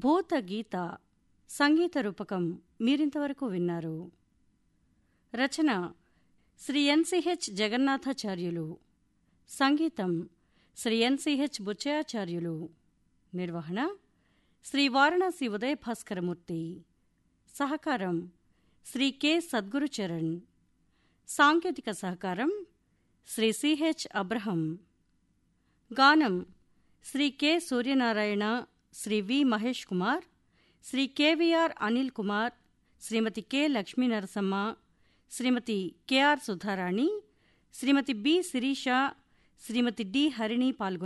భూత గీత సంగీత రూపకం మీరింతవరకు విన్నారు రచన శ్రీ ఎన్సిహెచ్ జగన్నాథాచార్యులు సంగీతం శ్రీ ఎన్సిహెచ్ బుచ్చయాచార్యులు నిర్వహణ శ్రీ వారణాసి ఉదయ భాస్కరమూర్తి సహకారం శ్రీ కె సద్గురుచరణ్ సాంకేతిక సహకారం శ్రీ సిహెచ్ అబ్రహం గానం శ్రీ కె సూర్యనారాయణ శ్రీ వి మహేష్ కుమార్ శ్రీ కెవిఆర్ అనిల్ కుమార్ శ్రీమతి కె లక్ష్మీనరసమ్మ శ్రీమతి కెఆర్ సుధారాణి శ్రీమతి బి శిరీష శ్రీమతి డి హరిణి పాల్గొన్నారు